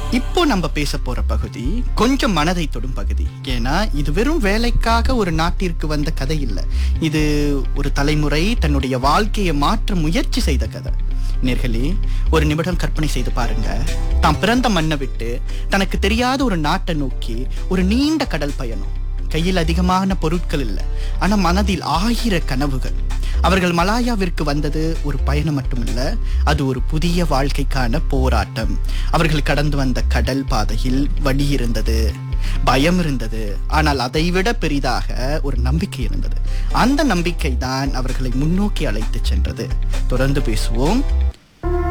இப்போ நம்ம பேச போற பகுதி கொஞ்சம் மனதை தொடும் பகுதி ஏன்னா இது வெறும் வேலைக்காக ஒரு நாட்டிற்கு வந்த கதை இல்ல இது ஒரு தலைமுறை தன்னுடைய வாழ்க்கையை மாற்ற முயற்சி செய்த கதை நேர்களே ஒரு நிமிடம் கற்பனை செய்து பாருங்க தாம் பிறந்த மண்ணை விட்டு தனக்கு தெரியாத ஒரு நாட்டை நோக்கி ஒரு நீண்ட கடல் பயணம் கையில் அதிகமான பொருட்கள் இல்லை ஆனா மனதில் ஆயிர கனவுகள் அவர்கள் மலாயாவிற்கு வந்தது ஒரு பயணம் மட்டுமில்ல அது ஒரு புதிய வாழ்க்கைக்கான போராட்டம் அவர்கள் கடந்து வந்த கடல் பாதையில் வழி இருந்தது பயம் இருந்தது ஆனால் அதைவிட பெரிதாக ஒரு நம்பிக்கை இருந்தது அந்த நம்பிக்கை தான் அவர்களை முன்னோக்கி அழைத்து சென்றது தொடர்ந்து பேசுவோம்